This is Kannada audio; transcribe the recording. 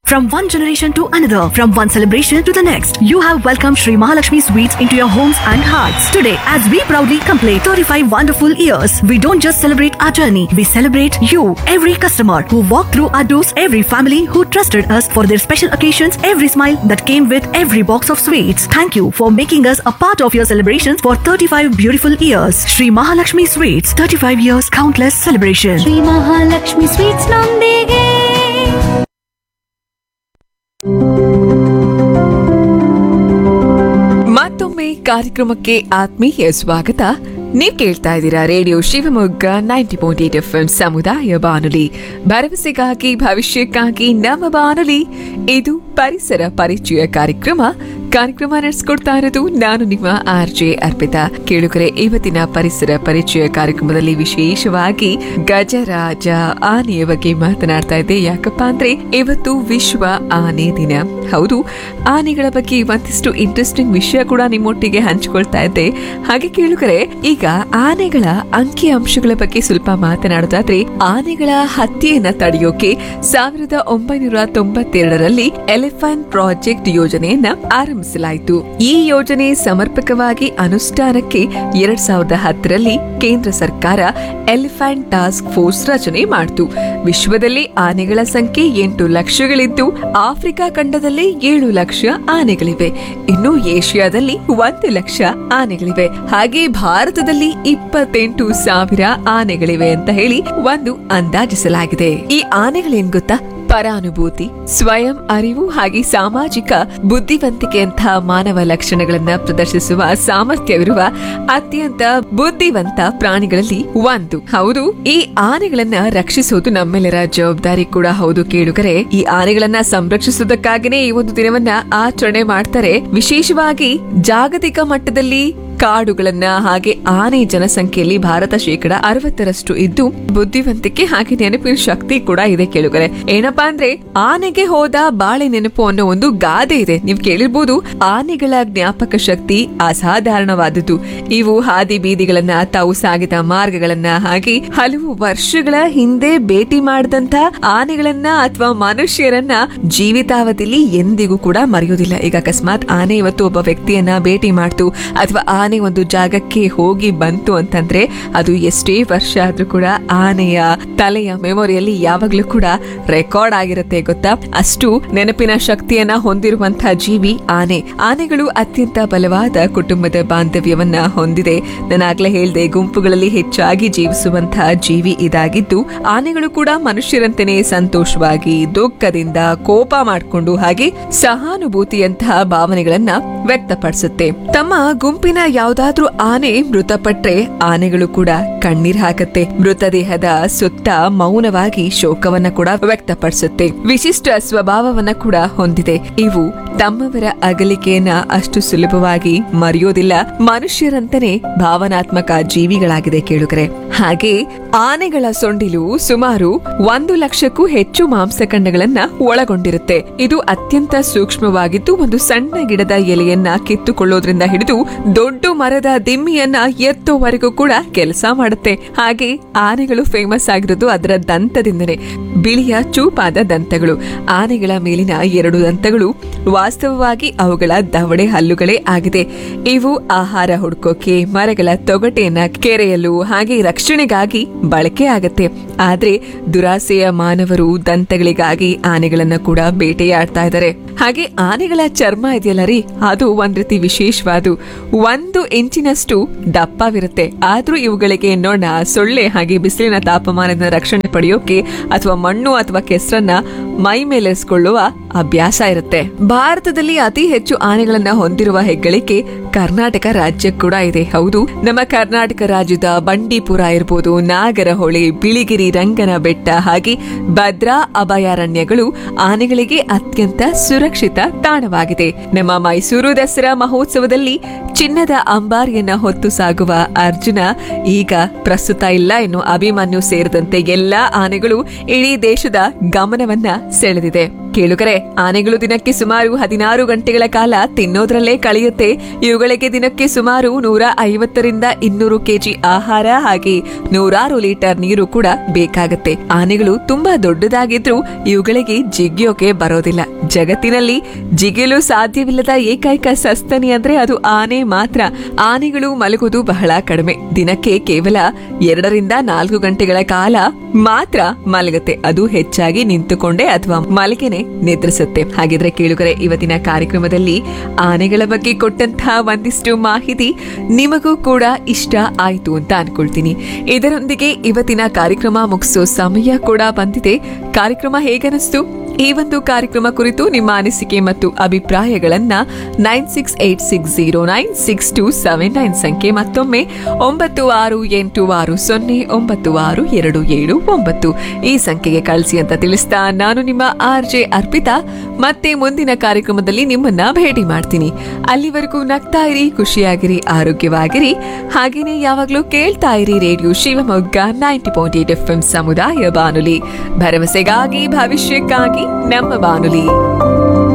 From one generation to another, from one celebration to the next, you have welcomed Sri Mahalakshmi Sweets into your homes and hearts. Today, as we proudly complete 35 wonderful years, we don't just celebrate our journey, we celebrate you, every customer who walked through our doors, every family who trusted us for their special occasions, every smile that came with every box of sweets. Thank you for making us a part of your celebrations for 35 beautiful years. Sri Mahalakshmi Sweets, 35 years, countless celebration. Shri Mahalakshmi sweets ನೊಂದಿಗೆ ಮತ್ತೊಮ್ಮೆ ಕಾರ್ಯಕ್ರಮಕ್ಕೆ ಆತ್ಮೀಯ ಸ್ವಾಗತ ನೀವ್ ಕೇಳ್ತಾ ಇದ್ದೀರಾ radio Shivamogga ninety point eight F ಸಮುದಾಯ ಬಾನುಲಿ ಭರವಸೆಗಾಗಿ ಭವಿಷ್ಯಕ್ಕಾಗಿ ನಮ್ಮ ಬಾನುಲಿ ಇದು ಪರಿಸರ ಪರಿಚಯ ಕಾರ್ಯಕ್ರಮ ಕಾರ್ಯಕ್ರಮ ನಡೆಸ್ಕೊಡ್ತಾ ಇರೋದು ನಾನು ನಿಮ್ಮ ಆರ್ ಜೆ ಅರ್ಪಿತಾ ಕೇಳುಗರೆ ಇವತ್ತಿನ ಪರಿಸರ ಪರಿಚಯ ಕಾರ್ಯಕ್ರಮದಲ್ಲಿ ವಿಶೇಷವಾಗಿ ಗಜರಾಜ ಆನೆಯ ಬಗ್ಗೆ ಮಾತನಾಡ್ತಾ ಇದ್ದೆ ಯಾಕಪ್ಪ ಅಂದ್ರೆ ಇವತ್ತು ವಿಶ್ವ ಆನೆ ದಿನ ಹೌದು ಆನೆಗಳ ಬಗ್ಗೆ ಒಂದಿಷ್ಟು ಇಂಟ್ರೆಸ್ಟಿಂಗ್ ವಿಷಯ ಕೂಡ ನಿಮ್ಮೊಟ್ಟಿಗೆ ಹಂಚಿಕೊಳ್ತಾ ಇದ್ದೆ ಹಾಗೆ ಕೇಳುಗರೆ ಈಗ ಆನೆಗಳ ಅಂಕಿ ಅಂಶಗಳ ಬಗ್ಗೆ ಸ್ವಲ್ಪ ಮಾತನಾಡೋದಾದ್ರೆ ಆನೆಗಳ ಹತ್ಯೆಯನ್ನ ತಡೆಯೋಕೆ ಸಾವಿರದ ಒಂಬೈನೂರ ತೊಂಬತ್ತೆರಡರಲ್ಲಿ ಎಲಿಫೆಂಟ್ ಪ್ರಾಜೆಕ್ಟ್ ಯೋಜನೆಯನ್ನ ಆರಂಭಿಸಲಾಯಿತು ಈ ಯೋಜನೆ ಸಮರ್ಪಕವಾಗಿ ಅನುಷ್ಠಾನಕ್ಕೆ ಎರಡ್ ಸಾವಿರದ ಹತ್ತರಲ್ಲಿ ಕೇಂದ್ರ ಸರ್ಕಾರ ಎಲಿಫೆಂಟ್ ಟಾಸ್ಕ್ ಫೋರ್ಸ್ ರಚನೆ ಮಾಡಿತು ವಿಶ್ವದಲ್ಲಿ ಆನೆಗಳ ಸಂಖ್ಯೆ ಎಂಟು ಲಕ್ಷಗಳಿದ್ದು ಆಫ್ರಿಕಾ ಖಂಡದಲ್ಲಿ ಏಳು ಲಕ್ಷ ಆನೆಗಳಿವೆ ಇನ್ನು ಏಷ್ಯಾದಲ್ಲಿ ಒಂದು ಲಕ್ಷ ಆನೆಗಳಿವೆ ಹಾಗೆ ಭಾರತದಲ್ಲಿ ಇಪ್ಪತ್ತೆಂಟು ಸಾವಿರ ಆನೆಗಳಿವೆ ಅಂತ ಹೇಳಿ ಒಂದು ಅಂದಾಜಿಸಲಾಗಿದೆ ಈ ಆನೆಗಳೇನ್ ಗೊತ್ತಾ ಪರಾನುಭೂತಿ ಸ್ವಯಂ ಅರಿವು ಹಾಗೆ ಸಾಮಾಜಿಕ ಬುದ್ಧಿವಂತಿಕೆಯಂತಹ ಮಾನವ ಲಕ್ಷಣಗಳನ್ನ ಪ್ರದರ್ಶಿಸುವ ಸಾಮರ್ಥ್ಯವಿರುವ ಅತ್ಯಂತ ಬುದ್ಧಿವಂತ ಪ್ರಾಣಿಗಳಲ್ಲಿ ಒಂದು ಹೌದು ಈ ಆನೆಗಳನ್ನ ರಕ್ಷಿಸುವುದು ನಮ್ಮೆಲ್ಲರ ಜವಾಬ್ದಾರಿ ಕೂಡ ಹೌದು ಕೇಳುಗರೆ ಈ ಆನೆಗಳನ್ನ ಸಂರಕ್ಷಿಸುವುದಕ್ಕಾಗಿನೇ ಈ ಒಂದು ದಿನವನ್ನ ಆಚರಣೆ ಮಾಡ್ತಾರೆ ವಿಶೇಷವಾಗಿ ಜಾಗತಿಕ ಮಟ್ಟದಲ್ಲಿ ಕಾಡುಗಳನ್ನ ಹಾಗೆ ಆನೆ ಜನಸಂಖ್ಯೆಯಲ್ಲಿ ಭಾರತ ಶೇಕಡ ಅರವತ್ತರಷ್ಟು ಇದ್ದು ಬುದ್ಧಿವಂತಿಕೆ ಹಾಗೆ ನೆನಪಿನ ಶಕ್ತಿ ಕೂಡ ಇದೆ ಕೇಳುಗರೆ ಏನಪ್ಪಾ ಅಂದ್ರೆ ಆನೆಗೆ ಹೋದ ಬಾಳೆ ನೆನಪು ಅನ್ನೋ ಒಂದು ಗಾದೆ ಇದೆ ನೀವು ಕೇಳಿರ್ಬೋದು ಆನೆಗಳ ಜ್ಞಾಪಕ ಶಕ್ತಿ ಅಸಾಧಾರಣವಾದದ್ದು ಇವು ಹಾದಿ ಬೀದಿಗಳನ್ನ ತಾವು ಸಾಗಿದ ಮಾರ್ಗಗಳನ್ನ ಹಾಗೆ ಹಲವು ವರ್ಷಗಳ ಹಿಂದೆ ಭೇಟಿ ಮಾಡಿದಂತ ಆನೆಗಳನ್ನ ಅಥವಾ ಮನುಷ್ಯರನ್ನ ಜೀವಿತಾವಧಿಲಿ ಎಂದಿಗೂ ಕೂಡ ಮರೆಯೋದಿಲ್ಲ ಈಗ ಅಕಸ್ಮಾತ್ ಆನೆ ಇವತ್ತು ಒಬ್ಬ ವ್ಯಕ್ತಿಯನ್ನ ಭೇಟಿ ಮಾಡ್ತು ಅಥವಾ ಆನೆ ಒಂದು ಜಾಗಕ್ಕೆ ಹೋಗಿ ಬಂತು ಅಂತಂದ್ರೆ ಅದು ಎಷ್ಟೇ ವರ್ಷ ಆದ್ರೂ ಕೂಡ ಆನೆಯ ತಲೆಯ ಮೆಮೊರಿಯಲ್ಲಿ ಯಾವಾಗ್ಲೂ ಕೂಡ ರೆಕಾರ್ಡ್ ಆಗಿರುತ್ತೆ ಗೊತ್ತಾ ಅಷ್ಟು ನೆನಪಿನ ಶಕ್ತಿಯನ್ನ ಹೊಂದಿರುವಂತಹ ಜೀವಿ ಆನೆ ಆನೆಗಳು ಅತ್ಯಂತ ಬಲವಾದ ಕುಟುಂಬದ ಬಾಂಧವ್ಯವನ್ನ ಹೊಂದಿದೆ ನಾನಾಗ್ಲೇ ಹೇಳ್ದೆ ಗುಂಪುಗಳಲ್ಲಿ ಹೆಚ್ಚಾಗಿ ಜೀವಿಸುವಂತಹ ಜೀವಿ ಇದಾಗಿದ್ದು ಆನೆಗಳು ಕೂಡ ಮನುಷ್ಯರಂತೆಯೇ ಸಂತೋಷವಾಗಿ ದುಃಖದಿಂದ ಕೋಪ ಮಾಡಿಕೊಂಡು ಹಾಗೆ ಸಹಾನುಭೂತಿಯಂತಹ ಭಾವನೆಗಳನ್ನ ವ್ಯಕ್ತಪಡಿಸುತ್ತೆ ತಮ್ಮ ಗುಂಪಿನ ಯಾವ್ದಾದ್ರೂ ಆನೆ ಮೃತಪಟ್ರೆ ಆನೆಗಳು ಕೂಡ ಕಣ್ಣೀರ್ ಹಾಕತ್ತೆ ಮೃತದೇಹದ ಸುತ್ತ ಮೌನವಾಗಿ ಶೋಕವನ್ನ ಕೂಡ ವ್ಯಕ್ತಪಡಿಸುತ್ತೆ ವಿಶಿಷ್ಟ ಸ್ವಭಾವವನ್ನ ಕೂಡ ಹೊಂದಿದೆ ಇವು ತಮ್ಮವರ ಅಗಲಿಕೆಯನ್ನ ಅಷ್ಟು ಸುಲಭವಾಗಿ ಮರೆಯೋದಿಲ್ಲ ಮನುಷ್ಯರಂತನೇ ಭಾವನಾತ್ಮಕ ಜೀವಿಗಳಾಗಿದೆ ಕೇಳುಗರೆ ಹಾಗೆ ಆನೆಗಳ ಸೊಂಡಿಲು ಸುಮಾರು ಒಂದು ಲಕ್ಷಕ್ಕೂ ಹೆಚ್ಚು ಮಾಂಸಖಂಡಗಳನ್ನ ಒಳಗೊಂಡಿರುತ್ತೆ ಇದು ಅತ್ಯಂತ ಸೂಕ್ಷ್ಮವಾಗಿದ್ದು ಒಂದು ಸಣ್ಣ ಗಿಡದ ಎಲೆಯನ್ನ ಕಿತ್ತುಕೊಳ್ಳೋದ್ರಿಂದ ಹಿಡಿದು ದೊಡ್ಡ ಮರದ ದಿಮ್ಮಿಯನ್ನ ಎತ್ತೋವರೆಗೂ ಕೂಡ ಕೆಲಸ ಮಾಡುತ್ತೆ ಹಾಗೆ ಆನೆಗಳು ಫೇಮಸ್ ಆಗಿರೋದು ಅದರ ದಂತದಿಂದನೇ ಬಿಳಿಯ ಚೂಪಾದ ದಂತಗಳು ಆನೆಗಳ ಮೇಲಿನ ಎರಡು ದಂತಗಳು ವಾಸ್ತವವಾಗಿ ಅವುಗಳ ದವಡೆ ಹಲ್ಲುಗಳೇ ಆಗಿದೆ ಇವು ಆಹಾರ ಹುಡ್ಕೋಕೆ ಮರಗಳ ತೊಗಟೆಯನ್ನ ಕೆರೆಯಲು ಹಾಗೆ ರಕ್ಷಣೆಗಾಗಿ ಬಳಕೆ ಆಗತ್ತೆ ಆದ್ರೆ ದುರಾಸೆಯ ಮಾನವರು ದಂತಗಳಿಗಾಗಿ ಆನೆಗಳನ್ನ ಕೂಡ ಬೇಟೆಯಾಡ್ತಾ ಇದ್ದಾರೆ ಹಾಗೆ ಆನೆಗಳ ಚರ್ಮ ಇದೆಯಲ್ಲ ರೀ ಅದು ಒಂದ್ ರೀತಿ ವಿಶೇಷವಾದು ಒಂದು ಇಂಚಿನಷ್ಟು ದಪ್ಪವಿರುತ್ತೆ ಆದ್ರೂ ಇವುಗಳಿಗೆ ನೊಣ ಸೊಳ್ಳೆ ಹಾಗೆ ಬಿಸಿಲಿನ ತಾಪಮಾನದ ರಕ್ಷಣೆ ಪಡೆಯೋಕೆ ಅಥವಾ ಮಣ್ಣು ಅಥವಾ ಕೆಸರನ್ನ ಮೈ ಮೇಲೆಸ್ಕೊಳ್ಳುವ ಅಭ್ಯಾಸ ಇರುತ್ತೆ ಭಾರತದಲ್ಲಿ ಅತಿ ಹೆಚ್ಚು ಆನೆಗಳನ್ನ ಹೊಂದಿರುವ ಹೆಗ್ಗಳಿಕೆ ಕರ್ನಾಟಕ ರಾಜ್ಯ ಕೂಡ ಇದೆ ಹೌದು ನಮ್ಮ ಕರ್ನಾಟಕ ರಾಜ್ಯದ ಬಂಡೀಪುರ ಇರ್ಬೋದು ನಾಗರಹೊಳೆ ಬಿಳಿಗಿರಿ ರಂಗನ ಬೆಟ್ಟ ಹಾಗೆ ಭದ್ರಾ ಅಭಯಾರಣ್ಯಗಳು ಆನೆಗಳಿಗೆ ಅತ್ಯಂತ ಸುರಕ್ಷಿತ ತಾಣವಾಗಿದೆ ನಮ್ಮ ಮೈಸೂರು ದಸರಾ ಮಹೋತ್ಸವದಲ್ಲಿ ಚಿನ್ನದ ಅಂಬಾರಿಯನ್ನ ಹೊತ್ತು ಸಾಗುವ ಅರ್ಜುನ ಈಗ ಪ್ರಸ್ತುತ ಇಲ್ಲ ಇನ್ನು ಅಭಿಮನ್ಯು ಸೇರಿದಂತೆ ಎಲ್ಲಾ ಆನೆಗಳು ಇಡೀ ದೇಶದ ಗಮನವನ್ನ ಸೆಳೆದಿದೆ ಕೇಳುಗರೆ ಆನೆಗಳು ದಿನಕ್ಕೆ ಸುಮಾರು ಹದಿನಾರು ಗಂಟೆಗಳ ಕಾಲ ತಿನ್ನೋದ್ರಲ್ಲೇ ಕಳೆಯುತ್ತೆ ಇವುಗಳಿಗೆ ದಿನಕ್ಕೆ ಸುಮಾರು ನೂರ ಐವತ್ತರಿಂದ ಇನ್ನೂರು ಕೆಜಿ ಆಹಾರ ಹಾಗೆ ನೂರಾರು ಲೀಟರ್ ನೀರು ಕೂಡ ಬೇಕಾಗತ್ತೆ ಆನೆಗಳು ತುಂಬಾ ದೊಡ್ಡದಾಗಿದ್ರೂ ಇವುಗಳಿಗೆ ಜಿಗಿಯೋಕೆ ಬರೋದಿಲ್ಲ ಜಗತ್ತಿನಲ್ಲಿ ಜಿಗಿಯಲು ಸಾಧ್ಯವಿಲ್ಲದ ಏಕೈಕ ಸಸ್ತನಿ ಅಂದ್ರೆ ಅದು ಆನೆ ಮಾತ್ರ ಆನೆಗಳು ಮಲಗುವುದು ಬಹಳ ಕಡಿಮೆ ದಿನಕ್ಕೆ ಕೇವಲ ಎರಡರಿಂದ ನಾಲ್ಕು ಗಂಟೆಗಳ ಕಾಲ ಮಾತ್ರ ಮಲಗುತ್ತೆ ಅದು ಹೆಚ್ಚಾಗಿ ನಿಂತುಕೊಂಡೇ ಅಥವಾ ಮಲಗೆನೆ ನಿದ್ರಿಸುತ್ತೆ ಹಾಗಿದ್ರೆ ಕೇಳುಗರೆ ಇವತ್ತಿನ ಕಾರ್ಯಕ್ರಮದಲ್ಲಿ ಆನೆಗಳ ಬಗ್ಗೆ ಕೊಟ್ಟಂತಹ ಒಂದಿಷ್ಟು ಮಾಹಿತಿ ನಿಮಗೂ ಕೂಡ ಇಷ್ಟ ಆಯ್ತು ಅಂತ ಅನ್ಕೊಳ್ತೀನಿ ಇದರೊಂದಿಗೆ ಇವತ್ತಿನ ಕಾರ್ಯಕ್ರಮ ಮುಗಿಸೋ ಸಮಯ ಕೂಡ ಬಂದಿದೆ ಕಾರ್ಯಕ್ರಮ ಹೇಗನಿಸ್ತು ಈ ಒಂದು ಕಾರ್ಯಕ್ರಮ ಕುರಿತು ನಿಮ್ಮ ಅನಿಸಿಕೆ ಮತ್ತು ಅಭಿಪ್ರಾಯಗಳನ್ನ nine six eight six zero nine six two seven nine ಸಂಖ್ಯೆ ಮತ್ತೊಮ್ಮೆ ಒಂಬತ್ತು ಆರು ಎಂಟು ಆರು ಸೊನ್ನೆ ಒಂಬತ್ತು ಆರು ಎರಡು ಏಳು ಒಂಬತ್ತು ಈ ಸಂಖ್ಯೆಗೆ ಕಳಿಸಿ ಅಂತ ತಿಳಿಸ್ತಾ ನಾನು ನಿಮ್ಮ ಆರ್ ಜೆ ಅರ್ಪಿತಾ ಮತ್ತೆ ಮುಂದಿನ ಕಾರ್ಯಕ್ರಮದಲ್ಲಿ ನಿಮ್ಮನ್ನ ಭೇಟಿ ಮಾಡ್ತೀನಿ ಅಲ್ಲಿವರೆಗೂ ನಗ್ತಾ ಇರಿ ಖುಷಿಯಾಗಿರಿ ಆರೋಗ್ಯವಾಗಿರಿ ಹಾಗೇನೆ ಯಾವಾಗ್ಲೂ ಕೇಳ್ತಾ ಇರಿ radio Shivamogga ninety point eight F M ಸಮುದಾಯ ಬಾನುಲಿ ಭರವಸೆಗಾಗಿ ಭವಿಷ್ಯಕ್ಕಾಗಿ ನಮ್ಮ ಬಾನುಲಿ